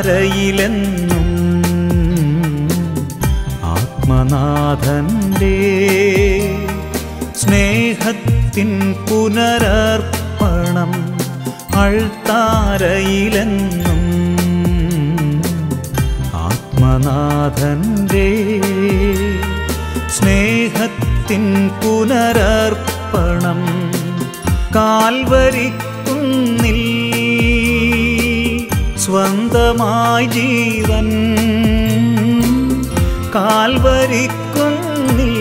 അൾത്താരയിലെന്നും ആത്മനാഥന്റെ സ്നേഹത്തിൻ പുനരർപ്പണം അൾത്താരയിലെന്നും ആത്മനാഥന്റെ സ്നേഹത്തിൻ പുനരർപ്പണം കാൽവരിക്കുന്നിൽ സ്വന്തമായി ജീവൻ കാൽവരിക്കുന്നിൽ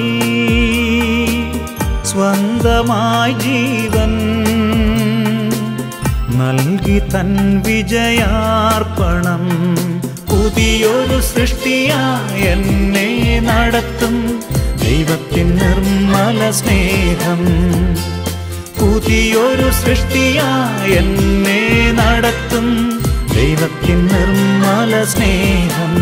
സ്വന്തമായി ജീവൻ നൽകി തൻ വിജയാർപ്പണം പുതിയൊരു സൃഷ്ടിയായി എന്നെ നടത്തും ദൈവത്തിൻ നിർമ്മല സ്നേഹം പുതിയൊരു സൃഷ്ടിയായി എന്നെ നടത്തും ദൈവത്തിൻ നിർമ്മല സ്നേഹം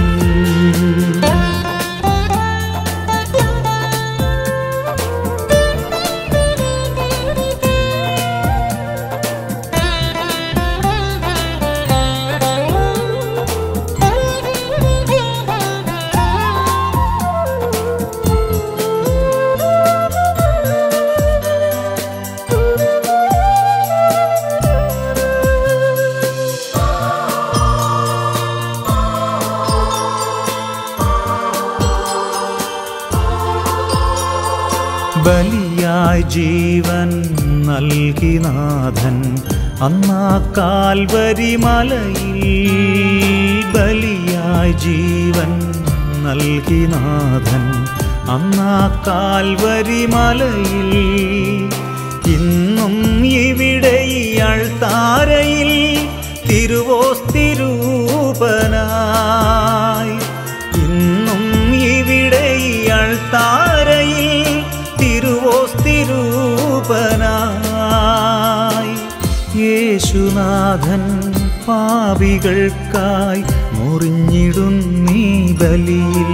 ബലിയായി ജീവൻ നൽകി നാഥൻ അന്നാ കാൽവരി മലയിൽ ബലിയായി ജീവൻ നൽകി നാഥൻ അന്നാ കാൽവരി മലയിൽ ഇന്നും ഇവിടെ ഇയാൾ താരയിൽ തിരുവോസ്തിരൂപനായി ഇന്നും ഇവിടെ ഇയാൾ താരയിൽ തിരുവോസ്തിരൂപനായി യേശുനാഥൻ പാപികൾക്കായി മുറിഞ്ഞിടുന്നീ ബലിയിൽ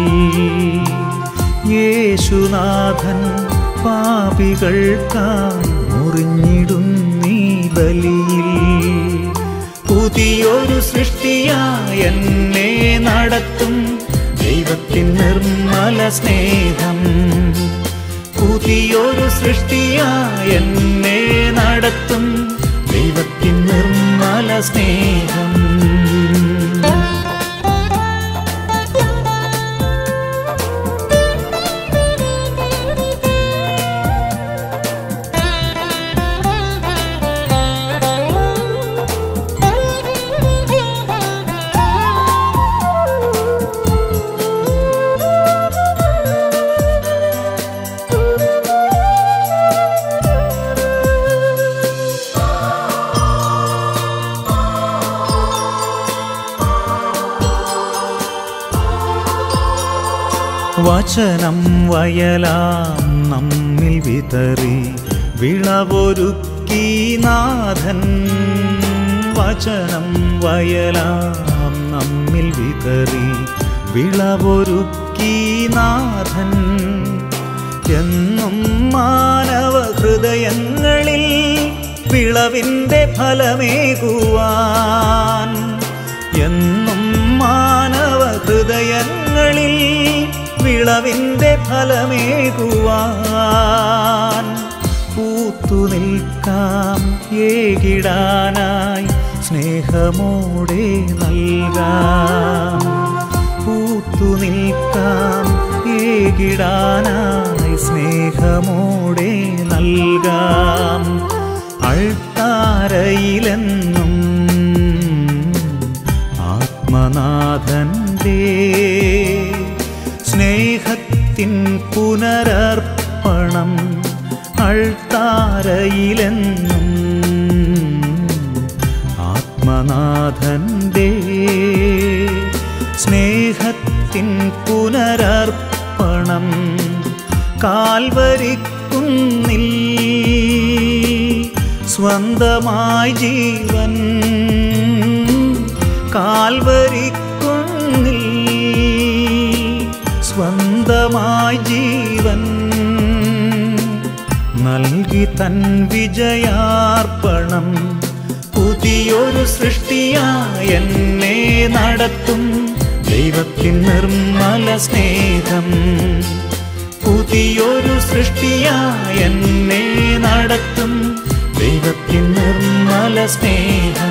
യേശുനാഥൻ പാപികൾക്കായി മുറിഞ്ഞിടുന്നീ ബലിയിൽ പുതിയൊരു സൃഷ്ടിയായി എന്നെ നടത്തും ദൈവത്തിൻ നിർമ്മല സ്നേഹം പുതിയൊരു സൃഷ്ടിയായി എന്നെ നടത്തും ദൈവത്തിൻ നിർമ്മല സ്നേഹം വചനം വയലാം നമ്മിൽ വിതറി വിളവൊരുക്കി നാഥൻ വചനം വയലാം നമ്മിൽ വിതറി വിളവൊരുക്കി നാഥൻ എന്നും മാനവ ഹൃദയങ്ങളിൽ വിളവിൻ്റെ ഫലമേകുവാൻ എന്നും മാനവ ഹൃദയങ്ങളിൽ വിളവിൻ്റെ ഫലമേകുവാൻ പൂത്തു നിൽക്കാം ഏകിടാനായി സ്നേഹമോടെ നൽകാം പൂത്തു നിൽക്കാം ഏകിടാനായി സ്നേഹമോടെ നൽകാം അൾത്താരയിലെന്നും ആത്മനാഥന്റെ സ്നേഹത്തിൻ പുനരർപ്പണം അൾത്താരയിലെന്നും ആത്മനാഥന്റെ സ്നേഹത്തിൻ പുനരർപ്പണം കാൽവരിക്കുന്നിൽ സ്വന്തമായി ജീവൻ കാൽവരിക്കുന്നിൽ സ്വന്തമായി ജീവൻ നൽകി തൻ വിജയാർപ്പണം പുതിയൊരു സൃഷ്ടിയായി എന്നെ നടത്തും ദൈവത്തിൻ നിർമ്മല സ്നേഹം പുതിയൊരു സൃഷ്ടിയായി എന്നെ നടത്തും ദൈവത്തിൻ നിർമ്മല സ്നേഹം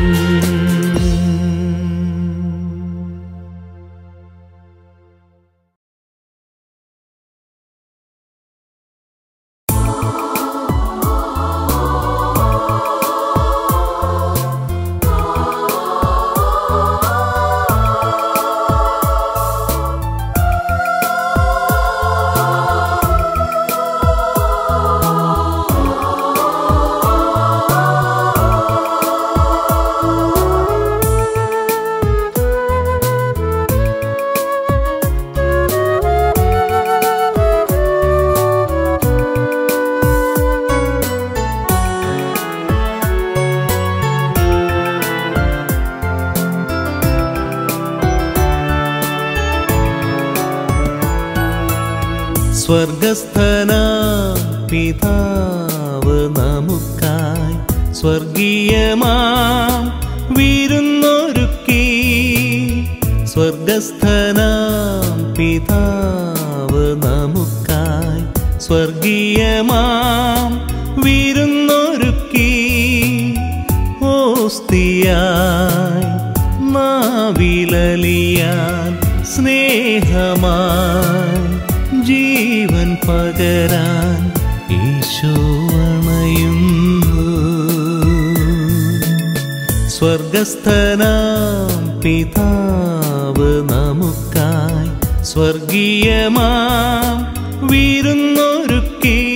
സ്വർഗസ്ഥന പിതാവ് നമുക്കായി സ്വർഗീയമാം വിരുന്നൊരുക്കി സ്വർഗസ്ഥന പിതാവ് നമുക്കായി സ്വർഗീയമാം വിരുന്നൊരുക്കി ഓസ്തിയായി മാവിലലിയാൻ സ്നേഹമായി ജീവൻ പകരാൻ ഈശോ അണയുന്നു സ്വർഗസ്ഥനാം പിതാവ് നമുക്കായി സ്വർഗീയമാം വിരുന്നൊരുക്കി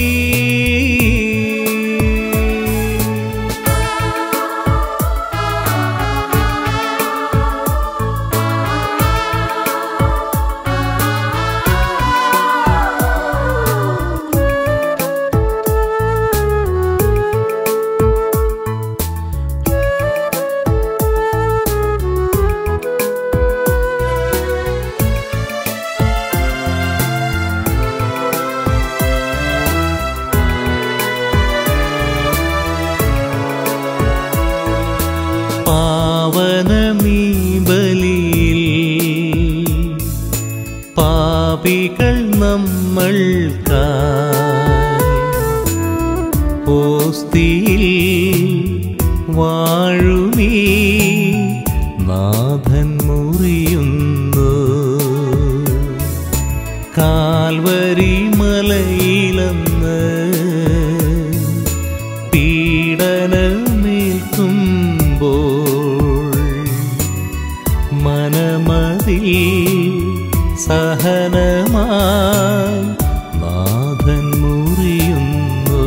പാവനമീ ബലിയിൽ പാപികൾ നമ്മൾക്കായി ഓസ്തിയിൽ വാഴുമീ നാഥൻ മുറിയുന്നു കാൽവരി മലയിലെന്ന് പീഡനമേൽക്കുമ്പോൾ മനമതി സഹനമായി നാഥൻ മുറിയുന്നു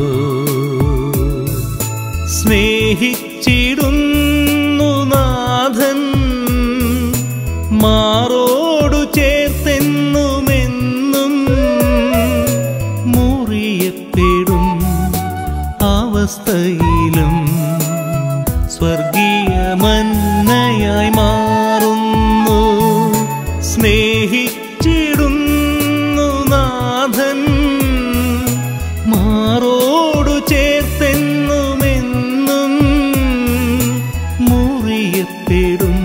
സ്നേഹിച്ചിടുന്നു നാഥൻ മാറോടു ചേർത്തെന്നുമെന്നും മുറിയപ്പെടും അവസ്ഥയിലും സ്വർഗീയ മന്നയായി മാറുന്നു സ്നേഹിച്ചിടുന്നു നാഥൻ മാറോടു ചേർത്തെന്നുമെന്നും മുറിയപ്പെടും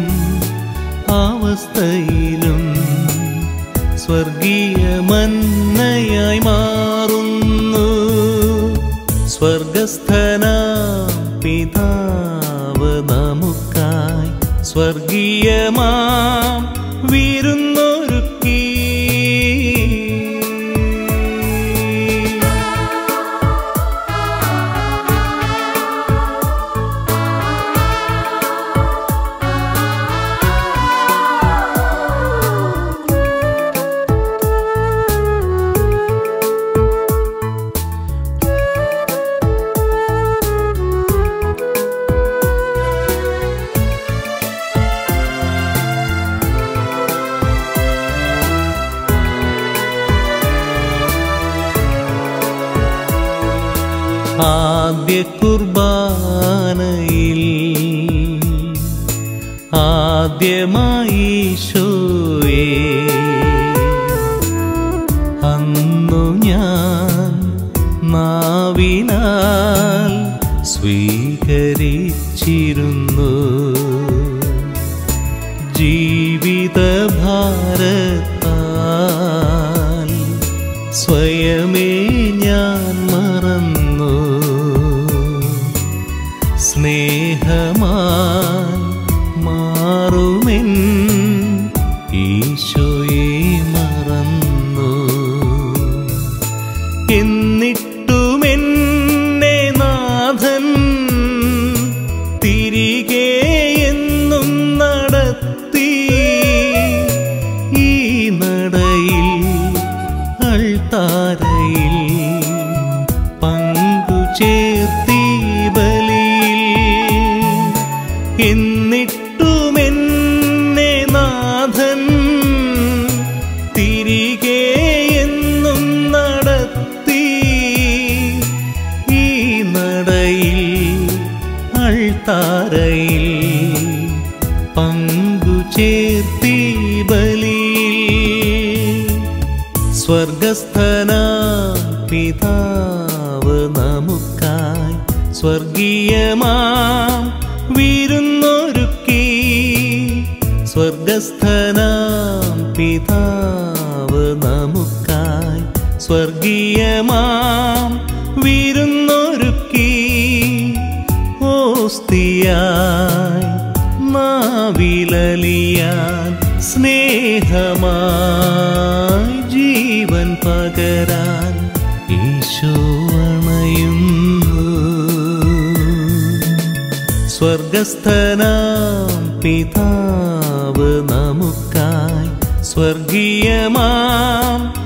അവസ്ഥയിലും സ്വർഗീയ മന്നയായി മാറുന്നു സ്വർഗസ്ഥന പിതാവ് നമുക്കായി സ്വർഗീയമാം വിരുന്നൊരുക്കി ആദ്യ കുർബാനയിൽ ആദ്യമായി ഈശോയെ അന്നു ഞാൻ നാവിനാൽ സ്വീകരിച്ചു ലഭിച്ചിരുന്നു ജീവിതഭാരത്താൽ സ്വയമേ ഞാൻ മറന്നു സ്നേഹമായി മാറുമെൻ ഈശോയെ മറന്നു എന്നിട്ടുമെന്നെ നാഥൻ തിരികെ എന്നും നടത്തി ഈ നടയിൽ അൾത്താരയിൽ പങ്കുചേർത്തി ബലിയിൽ എന്നിട്ടുമെന്നെ നാഥൻ തിരികെ എന്നും നടത്തി ഈ നടയിൽ അൾത്താരയിൽ പങ്കുചേർത്തി ബലിയിൽ സ്വർഗസ്ഥന പിതാവ് നമുക്കായി സ്വർഗീയമാം വിരുന്നൊരുക്കി സ്വർഗസ്ഥനാം പിതാവ് നമുക്കായി സ്വർഗീയമാം വിരുന്നൊരുക്കി ഓസ്തിയായി നാവിലലിയാൻ സ്നേഹമായി ജീവൻ പകരാൻ ഈശോ അണയുന്നു സ്വർഗസ്ഥനാം പിതാവ് നമുക്കായി സ്വർഗീയമാം